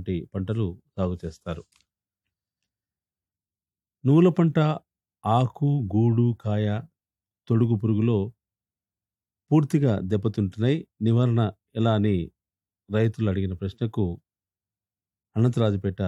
వంటి పంటలు సాగు చేస్తారు నువ్వుల పంట ఆకు గూడు కాయ తొడుగు పురుగులో పూర్తిగా దెబ్బతింటున్నాయి నివారణ ఎలా అని రైతులు అడిగిన ప్రశ్నకు అనంతరాజుపేట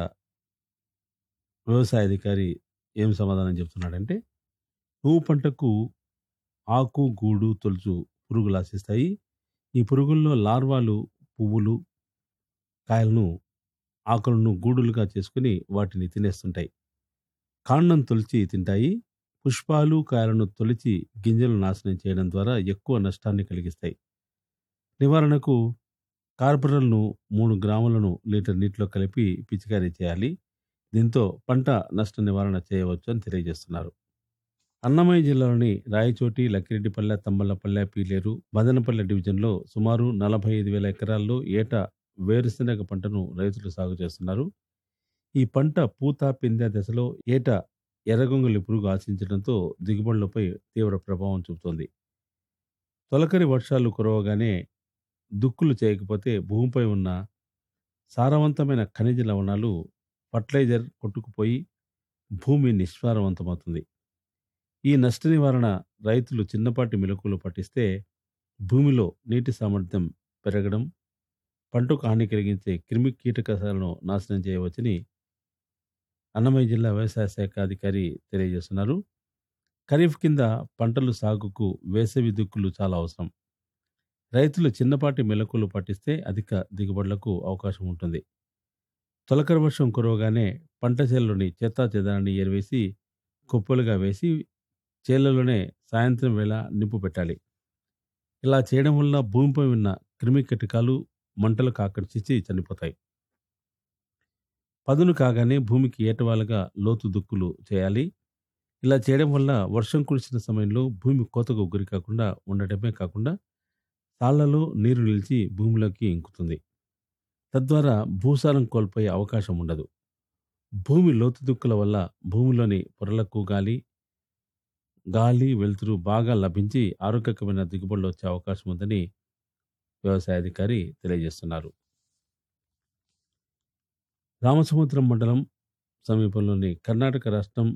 వ్యవసాయ అధికారి ఏం సమాధానం చెప్తున్నాడంటే నువ్వు పంటకు ఆకు గూడు తొలుచు పురుగులు ఆశిస్తాయి ఈ పురుగుల్లో లార్వాలు పువ్వులు కాయలను ఆకులను గూడులుగా చేసుకుని వాటిని తినేస్తుంటాయి కాండం తొలిచి తింటాయి పుష్పాలు కాయలను తొలిచి గింజలు నాశనం చేయడం ద్వారా ఎక్కువ నష్టాన్ని కలిగిస్తాయి నివారణకు కార్బరల్ను మూడు గ్రాములను లీటర్ నీటిలో కలిపి పిచికారీ చేయాలి దీంతో పంట నష్ట నివారణ చేయవచ్చు అని తెలియజేస్తున్నారు అన్నమయ్య జిల్లాలోని రాయచోటి లక్కిరెడ్డిపల్లె తంబలపల్లె పీలేరు మదనపల్లె డివిజన్లో సుమారు నలభై ఐదు వేల ఎకరాల్లో ఏటా వేరుశెనగ పంటను రైతులు సాగు చేస్తున్నారు ఈ పంట పూత పిందె దశలో ఏటా ఎర్రగొంగలి పురుగు ఆశించడంతో దిగుబడులపై తీవ్ర ప్రభావం చూపుతోంది తొలకరి వర్షాలు కురవగానే దుక్కులు చేయకపోతే భూమిపై ఉన్న సారవంతమైన ఖనిజ లవణాలు ఫర్టిలైజర్ కొట్టుకుపోయి భూమి నిస్సారవంతమవుతుంది ఈ నష్ట నివారణ రైతులు చిన్నపాటి మెలకువలు పట్టిస్తే భూమిలో నీటి సామర్థ్యం పెరగడం పంటకు హాని కలిగించే క్రిమి కీటకాలను నాశనం చేయవచ్చని అన్నమయ్య జిల్లా వ్యవసాయ శాఖ అధికారి తెలియజేస్తున్నారు ఖరీఫ్ కింద పంటలు సాగుకు వేసవి దుక్కులు చాలా అవసరం రైతులు చిన్నపాటి మెలకువలు పట్టిస్తే అధిక దిగుబడులకు అవకాశం ఉంటుంది తొలకరి వర్షం కురవగానే పంట చేలలోని చెత్తా చెదారాన్ని ఏరివేసి కుప్పలుగా వేసి చేలలోనే సాయంత్రం వేళ నింపు పెట్టాలి ఇలా చేయడం వల్ల భూమిపై ఉన్న క్రిమి కీటకాలు మంటలకు ఆకర్షించి చనిపోతాయి పదును కాగానే భూమికి ఏటవాలుగా లోతు దుక్కులు చేయాలి ఇలా చేయడం వల్ల వర్షం కురిసిన సమయంలో భూమి కోతకు గురి కాకుండా ఉండటమే కాకుండా తాళ్లలో నీరు నిలిచి భూమిలోకి ఇంకుతుంది తద్వారా భూసారం కోల్పోయే అవకాశం ఉండదు భూమి లోతు దుక్కుల వల్ల భూమిలోని పొరలకు గాలి గాలి వెలుతురు బాగా లభించి ఆరోగ్యకరమైన దిగుబడులు వచ్చే అవకాశం ఉందని వ్యవసాయ అధికారి తెలియజేస్తున్నారు రామసముద్రం మండలం సమీపంలోని కర్ణాటక రాష్ట్రం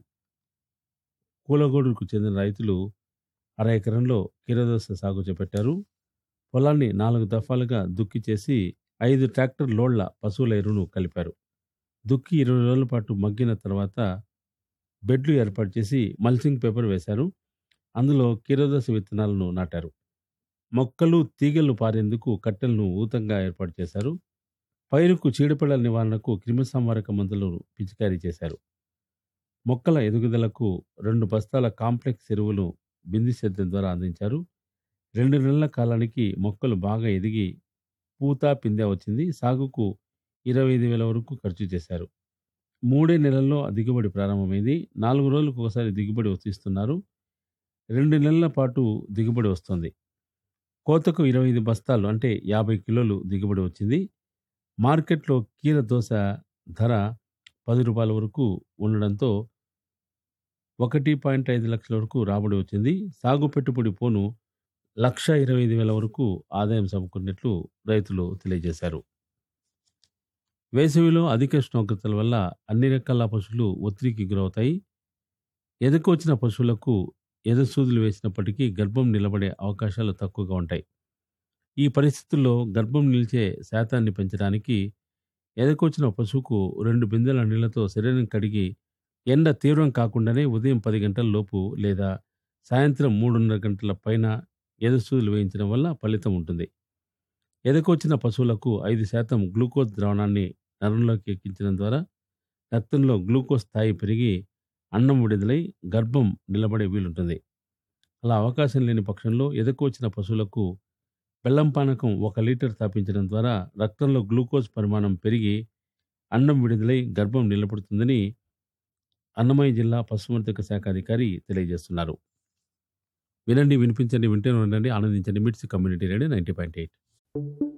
కూలగోడుకు చెందిన రైతులు అర ఎకరంలో కీరదోస సాగు చేపట్టారు పొలాన్ని నాలుగు దఫాలుగా దుక్కి చేసి ఐదు ట్రాక్టర్ లోడ్ల పశువుల ఎరువును కలిపారు దుక్కి ఇరవై రోజుల పాటు మగ్గిన తర్వాత బెడ్లు ఏర్పాటు చేసి మల్చింగ్ పేపర్ వేశారు అందులో కీరదోస విత్తనాలను నాటారు మొక్కలు తీగలు పారేందుకు కట్టెలను ఊతంగా ఏర్పాటు చేశారు పైరుకు చీడపీడల నివారణకు క్రిమిసంహారక మందులు పిచికారీ చేశారు మొక్కల ఎదుగుదలకు రెండు బస్తాల కాంప్లెక్స్ ఎరువులు బింది సేద్యం ద్వారా అందించారు రెండు నెలల కాలానికి మొక్కలు బాగా ఎదిగి పూత పిందె వచ్చింది సాగుకు ఇరవై ఐదు వేల వరకు ఖర్చు చేశారు మూడే నెలల్లో దిగుబడి ప్రారంభమైంది నాలుగు రోజులకు ఒకసారి దిగుబడి వస్తున్నారు రెండు నెలల పాటు దిగుబడి వస్తుంది కోతకు ఇరవై ఐదు బస్తాలు అంటే యాభై కిలోలు దిగుబడి వచ్చింది మార్కెట్లో కీర దోశ ధర పది రూపాయల వరకు ఉండడంతో ఒకటి పాయింట్ ఐదు లక్షల వరకు రాబడి వచ్చింది సాగు పెట్టుబడి పోను లక్ష ఇరవై ఐదు వేల వరకు ఆదాయం సమకూరినట్లు రైతులు తెలియజేశారు వేసవిలో అధిక ఉష్ణోగ్రతల వల్ల అన్ని రకాల పశువులు ఒత్తిడికి గురవుతాయి ఎదకొచ్చిన పశువులకు ఎదసూదులు వేసినప్పటికీ గర్భం నిలబడే అవకాశాలు తక్కువగా ఉంటాయి ఈ పరిస్థితుల్లో గర్భం నిలిచే శాతాన్ని పెంచడానికి ఎదకొచ్చిన పశువుకు రెండు బిందెల నీళ్లతో శరీరం కడిగి ఎండ తీవ్రం కాకుండానే ఉదయం పది గంటల లోపు లేదా సాయంత్రం మూడున్నర గంటల పైన ఎదసూదులు వేయించడం వల్ల ఫలితం ఉంటుంది ఎదకొచ్చిన పశువులకు ఐదు శాతం గ్లూకోజ్ ద్రావణాన్ని నరంలోకి ఎక్కించడం ద్వారా రక్తంలో గ్లూకోజ్ స్థాయి పెరిగి అన్నం విడుదలై గర్భం నిలబడే వీలుంటుంది అలా అవకాశం లేని పక్షంలో ఎదకొచ్చిన పశువులకు బెల్లం పానకం ఒక లీటర్ తాపించడం ద్వారా రక్తంలో గ్లూకోజ్ పరిమాణం పెరిగి అన్నం విడుదలై గర్భం నిలబడుతుందని అన్నమయ్య జిల్లా పశుసంవర్ధక శాఖ అధికారి తెలియజేస్తున్నారు వినండి వినిపించండి వింటూనే ఉండండి ఆనందించండి MITS community radio ninety point eight